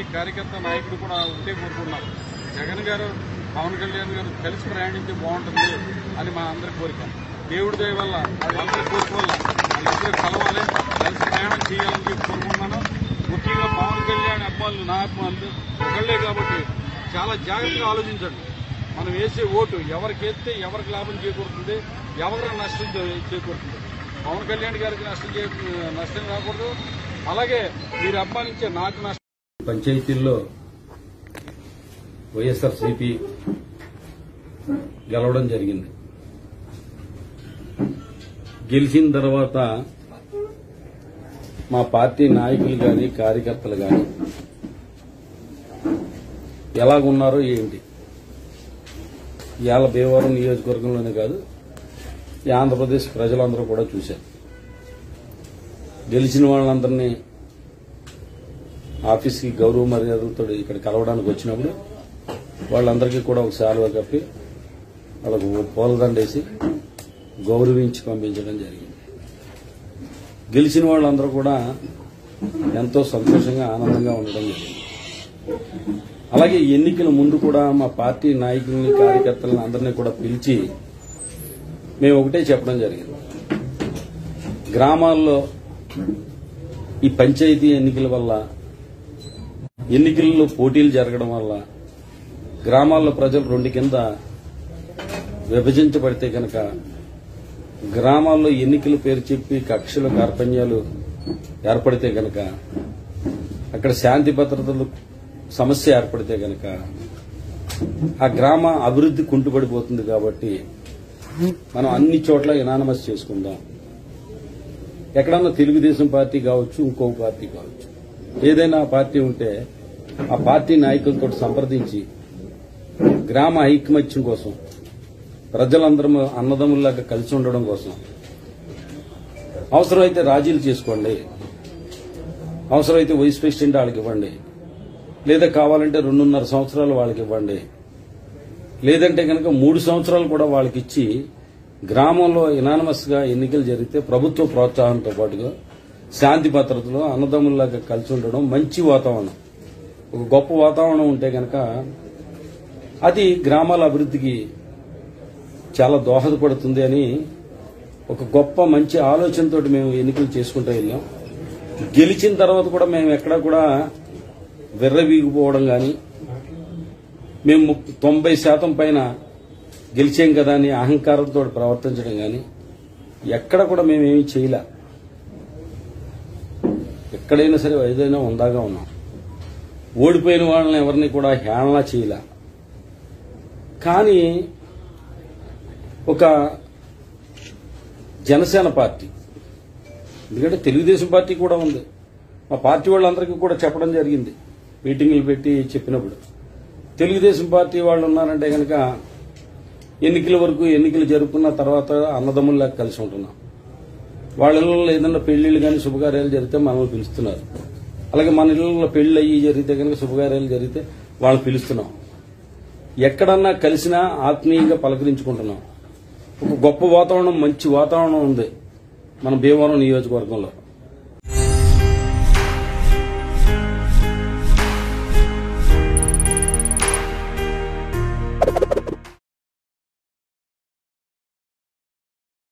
కార్యకర్త నాయకుడు కూడా ఒకటే కోరుకున్నారు జగన్ గారు పవన్ కళ్యాణ్ గారు కలిసి ప్రయాణించి బాగుంటుంది అని మా అందరి కోరిక దేవుడి దయ వల్ల అందరి కోరిక వల్ల వాళ్ళిద్దరూ కలవాలి కలిసి ప్రయాణం చేయాలని చెప్పి కోరుకుంటున్నాను ముఖ్యంగా పవన్ కళ్యాణ్ అబ్బాయిలు నా అబ్బాయిలు ఒకళ్ళే కాబట్టి చాలా జాగ్రత్తగా ఆలోచించండి మనం వేసే ఓటు ఎవరికి వేస్తే ఎవరికి లాభం చేకూరుతుంది ఎవరికి నష్టం చే- చేకూరుతుంది పవన్ కళ్యాణ్ గారికి నష్టం చే నష్టం రాకూడదు అలాగే మీరు అభిమానించే నాకు నష్టం పంచాయతీల్లో వైఎస్ఆర్సీపీ గెలవడం జరిగింది గెలిచిన తర్వాత మా పార్టీ నాయకులు కానీ కార్యకర్తలు కానీ ఎలాగున్నారో ఏంటి ఇవాళ భీమవరం నియోజకవర్గంలోనే కాదు ఈ ఆంధ్రప్రదేశ్ ప్రజలందరూ కూడా చూశారు గెలిచిన వాళ్ళందరినీ ఆఫీస్కి గౌరవ మర్యాదలతో ఇక్కడ కలవడానికి వచ్చినప్పుడు వాళ్ళందరికీ కూడా ఒక శాలువ కప్పి వాళ్ళకు పూలదండేసి గౌరవించి పంపించడం జరిగింది గెలిచిన వాళ్ళందరూ కూడా ఎంతో సంతోషంగా ఆనందంగా ఉండడం జరిగింది అలాగే ఎన్నికల ముందు కూడా మా పార్టీ నాయకుల్ని కార్యకర్తలను అందరినీ కూడా పిలిచి మేము ఒకటే చెప్పడం జరిగింది గ్రామాల్లో ఈ పంచాయతీ ఎన్నికల వల్ల ఎన్నికల్లో పోటీలు జరగడం వల్ల గ్రామాల్లో ప్రజలు రెండు కింద విభజించబడితే కనుక గ్రామాల్లో ఎన్నికల పేరు చెప్పి కక్షలు కార్పణ్యాలు ఏర్పడితే కనుక అక్కడ శాంతి భద్రతలు సమస్య ఏర్పడితే కనుక ఆ గ్రామ అభివృద్ధి కుంటుపడిపోతుంది కాబట్టి మనం అన్ని చోట్ల ఇనానమస్ చేసుకుందాం ఎక్కడన్నా తెలుగుదేశం పార్టీ కావచ్చు ఇంకో పార్టీ కావచ్చు ఏదైనా పార్టీ ఉంటే ఆ పార్టీ నాయకులతో సంప్రదించి గ్రామ ఐకమత్యం కోసం ప్రజలందరం అన్నదమ్ముల్లాగా కలిసి ఉండడం కోసం అవసరమైతే రాజీలు చేసుకోండి అవసరమైతే వైస్ ప్రెసిడెంట్ వాళ్ళకి ఇవ్వండి లేదా కావాలంటే రెండున్నర సంవత్సరాలు వాళ్ళకి ఇవ్వండి లేదంటే కనుక మూడు సంవత్సరాలు కూడా వాళ్ళకి ఇచ్చి గ్రామంలో ఇనానమస్ గా ఎన్నికలు జరిగితే ప్రభుత్వ ప్రోత్సాహంతో పాటుగా శాంతి భద్రతలో అన్నదమ్ముల్లాగా కలిసి ఉండడం మంచి వాతావరణం ఒక గొప్ప వాతావరణం ఉంటే కనుక అది గ్రామాల అభివృద్ధికి చాలా దోహదపడుతుంది అని ఒక గొప్ప మంచి ఆలోచనతో మేము ఎన్నికలు చేసుకుంటూ వెళ్ళాం గెలిచిన తర్వాత కూడా మేము ఎక్కడా కూడా విర్రవీగిపోవడం కానీ మేము ముప్- తొంభై శాతం పైన గెలిచాం కదా అని అహంకారంతో ప్రవర్తించడం కానీ ఎక్కడ కూడా మేమేమీ చేయలే ఎక్కడైనా సరే ఏదైనా ఉందాగా ఉన్నాం ఓడిపోయిన వాళ్ళని ఎవరిని కూడా హేళన చేయలే కానీ ఒక జనసేన పార్టీ ఎందుకంటే తెలుగుదేశం పార్టీ కూడా ఉంది మా పార్టీ వాళ్ళందరికీ కూడా చెప్పడం జరిగింది మీటింగులు పెట్టి చెప్పినప్పుడు తెలుగుదేశం పార్టీ వాళ్ళు ఉన్నారంటే కనుక ఎన్నికల వరకు ఎన్నికలు జరుపుకున్న తర్వాత అన్నదమ్ముల్లా కలిసి ఉంటున్నాం వాళ్ళ ఇళ్ళలో ఏదైనా పెళ్లిళ్ళు కానీ శుభకార్యాలు జరిగితే మనల్ని పిలుస్తున్నారు అలాగే మన ఇళ్ళలో పెళ్లి అయ్యి జరిగితే కనుక శుభకార్యాలు జరిగితే వాళ్ళని పిలుస్తున్నాం ఎక్కడన్నా కలిసినా ఆత్మీయంగా పలకరించుకుంటున్నాం ఒక గొప్ప వాతావరణం మంచి వాతావరణం ఉంది మన భీమవరం నియోజకవర్గంలో